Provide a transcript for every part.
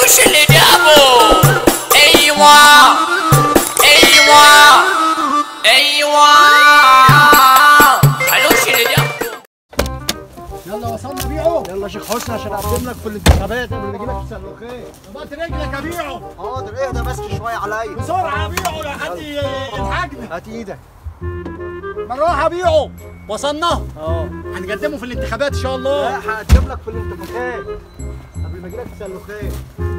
مالوش اللي جابه ايوه ايوه ايوه مالوش اللي جابه يلا وصلنا بيعه يلا يا شيخ حسني عشان اقدم لك في الانتخابات قبل ما اجي لك في سلوخيه ضغط رجلك يا بيعه حاضر اهدى بس شويه عليا بسرعه يا بيعه يا حد يلحقنا هات ايدك بالراحه بيعه وصلنا اه هنقدمه في الانتخابات ان شاء الله لا هقدم لك في الانتخابات قبل ما اجي لك في سلوخيه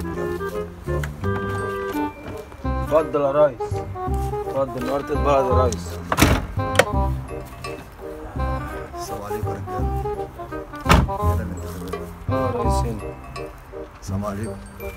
اتفضل يا ريس اتفضل نورة البلد يا ريس السلام عليكم يا رجاله كده الانتخابات اه ريس هنا السلام عليكم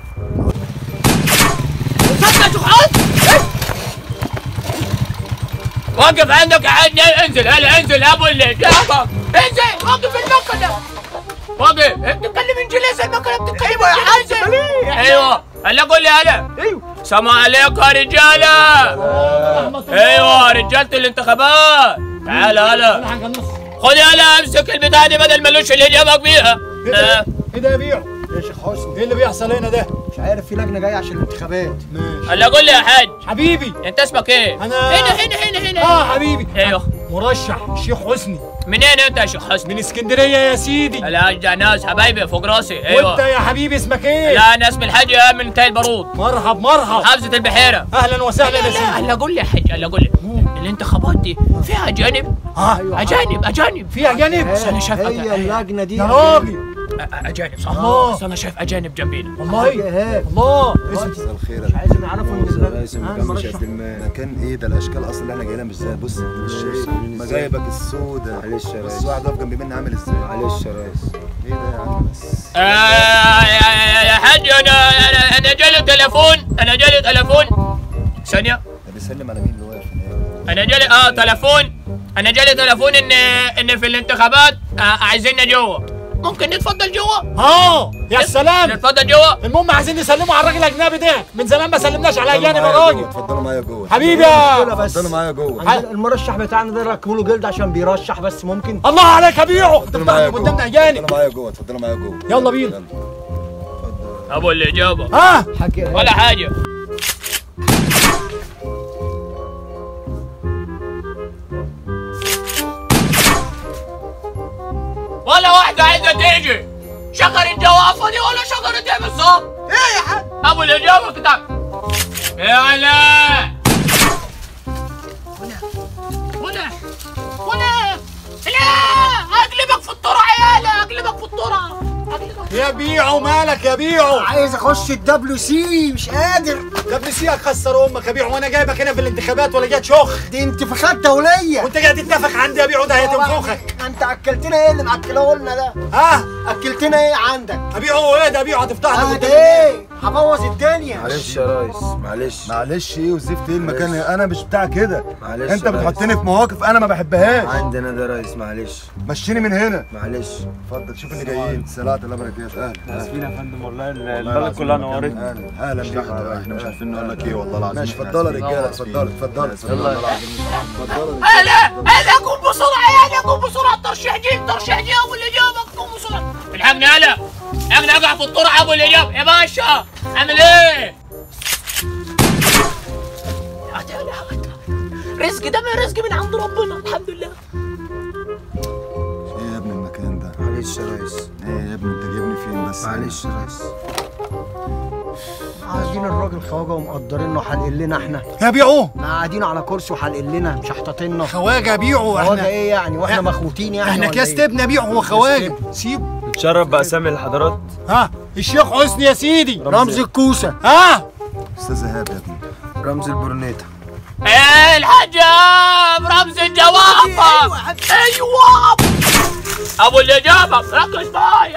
وقف عندك عاد انزل هلا انزل ابو اللي جابك انزل وقف المكنه ده وقف بتتكلم انجليزي المكنه بتتكلم يا حازم ايوه هلا قول لي هلا ايوه السلام عليكم يا رجاله ايوه رجاله الانتخابات تعال هلا خد هلا امسك البتاعه دي بدل ملوش اللي جابك بيها آه. ايه ده يا بيعه يا شيخ حسني ايه اللي بيحصل هنا ده مش عارف في لجنه جايه عشان الانتخابات ماشي هلا قول لي يا حاج حبيبي انت اسمك ايه؟ أنا- هنا هنا هنا هنا اه حبيبي ايوه مرشح الشيخ حسني منين انت يا شيخ حسني؟ من اسكندريه يا سيدي لا اجدع ناس حبايبي فوق راسي وانت ايوه يا حبيبي اسمك ايه لا انا اسمي الحاج إيهاب من تاي البارود مرحب مرحب محافظة البحيرة اهلا وسهلا يا لا سيدي هلا قول لي يا حاج هلا قول لي الانتخابات دي فيها اجانب اه اجانب اجانب في اجانب بس انا شايف هي أج- اللجنه دي يا راجل أ- اجانب صح الله. بس انا شايف اجانب جنبينا والله ايهاب الله مساء الخير مش عايزين يعرفوا ان يا اللجنه ريس آه، المكان مش المرشح قد المال مكان ايه ده الاشكال اصلا اللي احنا جايين مش زي بص انت مش شايف عاملين إزاي؟ مجايبك السوداء معلش يا بس ريس واحد واقف جنب مني عامل ازاي معلش يا ريس ايه ده يا عم بس آه يا يا- يا حاج انا انا انا جالي تليفون انا جالي تليفون ثانية ده بيسلم على مين اللي واقف هناك انا جالي اه تليفون انا جالي تليفون ان ان في الانتخابات آه عايزيننا جوه ممكن نتفضل جوه اه يا سلام نتفضل جوه المهم عايزين نسلموا على الراجل الاجنبي ده من زمان ما سلمناش على اتفضلوا اجانب يا معايا جوه، راجل اتفضلوا معايا جوه حبيبي يا بس اتفضلوا معايا جوه عندنا المرشح بتاعنا ده ركبوا له جلد عشان بيرشح بس ممكن الله عليك يا بيعه انت اتفضلوا معايا بتاخد جوه قدامنا اجانب اتفضلوا معايا جوه اتفضلوا معايا جوه يلا بينا. اتفضل. ابو الاجابه ها حكي ولا حاجه ولا واحدة عايزة تيجي شجر الجوافة دي ولا شجرة ايه بالظبط؟ ايه يا حاج؟ ابو الاجابة كده يا لا ولا ولا ولا لا اقلبك في الطرع يا لا اقلبك في الطرع اقلبك يا بيعه مالك يا بيعه عايز اخش الدبليو سي مش قادر ده ابن سيك خسر امك يا بيعه وانا جايبك هنا في الانتخابات ولا جاي شخ دي انتفاخات دوليه وانت قاعد تتنفخ عندي يا بيعه ده هيتنفخك انت اكلتنا ايه اللي معكله لنا ده ها اكلتنا ايه عندك يا بيعه ايه ده يا بيعه هتفضحنا اه قدام ده ايه هبوظ الدنيا معلش يا ريس معلش معلش ايه وزفت ايه المكان انا مش بتاع كده معلش انت يا ريس. بتحطني في مواقف انا ما بحبهاش عندنا ده ريس معلش مشيني من هنا معلش اتفضل شوف اللي جايين سلامة الله بركاته اهلا اسفين يا فندم والله والله البلد العظيم كلها مكان- نورتنا اهلا اهلا بيك احنا مش عارفين نقول لك ايه والله العظيم ماشي إحنا اتفضلوا يا آسفين. رجاله اتفضلوا اتفضلوا اتفضلوا اتفضلوا هلا هلا قوم بسرعة يا هلا قوم بسرعة الترشيح جه الترشيح جه ابو الاجابة قوم بسرعة الحقني هلا الحقني اقع في الطرع ابو الاجابة يا باشا عامل ايه؟ هات هلا هات. رزق ده من رزق من عند ربنا الحمد لله ايه يا ابني المكان ده معلش يا ريس ايه يا ابني انت جايبني فين بس معلش يا ريس عايزين الراجل خواجه ومقدرينه وحلقين لنا احنا يا بيعه ما قاعدين على كرسي وحلقين لنا مش حاططيننا خواجه يا بيعه خواجه احنا ايه يعني واحنا مخوتين يعني احنا ولا كاس إيه؟ تبنى بيعه هو خواجه سيبه نتشرف باسامي الحضارات ها الشيخ حسني يا سيدي رمز الكوسه ها استاذ ايهاب يا ابني رمز البورنيتا ايه الحجاب رمز الجوافة ايوه ابو الاجابة ركز معايا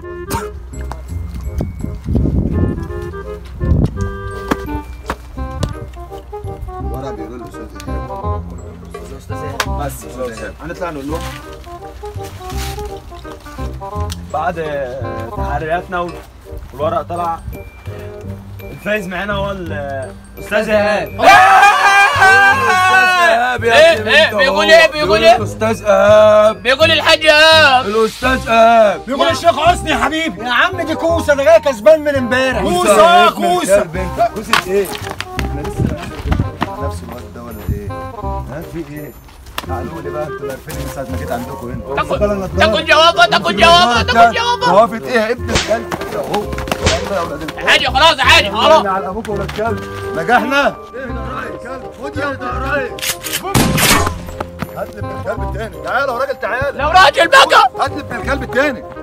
ورا بيقول له استاذ ايهاب بس هنطلع نقول لهم بعد تحرياتنا والورق طلع الفايز معانا هو الاستاذ ايهاب ايهاب يا ايه ابني ايه انت بيقول اهو. ايه بيقول ايه الاستاذ ايهاب بيقول الحاج ايهاب الاستاذ ايهاب بيقول الشيخ حسني يا حبيبي يا عم دي كوسه ده جاي كسبان من امبارح كوسه اه كوسه كوسة ايه؟ احنا لسه نفس الواد ده ولا ايه؟ ها في ايه؟ قالوا لي بقى انتوا عارفين من ساعة ما جيت عندكم هنا تاخد تاخد جوابه تاخد جوابه تاخد جوابه جوافة ايه يا ابن الكلب؟ اهو والله يا ولاد الكلب عادي خلاص عادي خلاص على ابوك ولا الكلب نجحنا ايه ده رايك كلب خد يا ده رايك هات لي ابن الكلب التاني تعالى يا راجل تعالى لو راجل بقى هات لي ابن الكلب التاني